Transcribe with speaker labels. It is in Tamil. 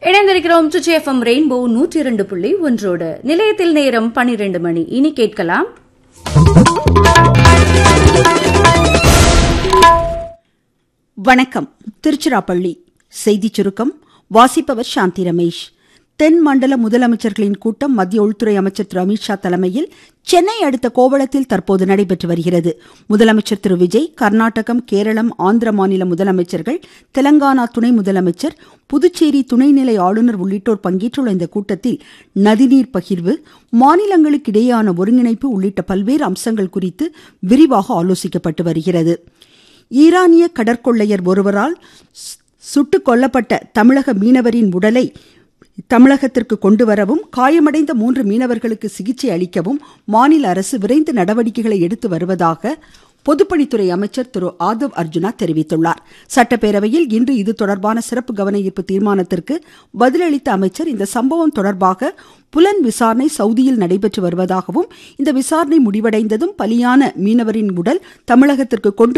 Speaker 1: இணைந்திருக்கிறோம் ட்ரிச்சி எஃப்எம் ரெயின்போ நூற்றி இரண்டு புள்ளி ஒன்றோடு நிலையத்தில் நேரம் பனிரெண்டு மணி இனி கேட்கலாம்
Speaker 2: வணக்கம் திருச்சிராப்பள்ளி செய்திச் சுருக்கம் வாசிப்பவர் சாந்தி ரமேஷ் தென் மண்டல முதலமைச்சர்களின் கூட்டம் மத்திய உள்துறை அமைச்சர் திரு அமித்ஷா தலைமையில் சென்னை அடுத்த கோவளத்தில் தற்போது நடைபெற்று வருகிறது முதலமைச்சர் திரு விஜய் கர்நாடகம் கேரளம் ஆந்திர மாநில முதலமைச்சர்கள் தெலங்கானா துணை முதலமைச்சர் புதுச்சேரி துணைநிலை ஆளுநர் உள்ளிட்டோர் பங்கேற்றுள்ள இந்த கூட்டத்தில் நதிநீர் பகிர்வு மாநிலங்களுக்கு இடையேயான ஒருங்கிணைப்பு உள்ளிட்ட பல்வேறு அம்சங்கள் குறித்து விரிவாக ஆலோசிக்கப்பட்டு வருகிறது ஈரானிய கடற்கொள்ளையர் ஒருவரால் சுட்டுக் கொல்லப்பட்ட தமிழக மீனவரின் உடலை தமிழகத்திற்கு கொண்டு வரவும் காயமடைந்த மூன்று மீனவர்களுக்கு சிகிச்சை அளிக்கவும் மாநில அரசு விரைந்து நடவடிக்கைகளை எடுத்து வருவதாக பொதுப்பணித்துறை அமைச்சர் திரு ஆதவ் அர்ஜுனா தெரிவித்துள்ளார் சட்டப்பேரவையில் இன்று இது தொடர்பான சிறப்பு கவன ஈர்ப்பு தீர்மானத்திற்கு பதிலளித்த அமைச்சர் இந்த சம்பவம் தொடர்பாக புலன் விசாரணை சவுதியில் நடைபெற்று வருவதாகவும் இந்த விசாரணை முடிவடைந்ததும் பலியான மீனவரின் உடல் தமிழகத்திற்கு கொண்டு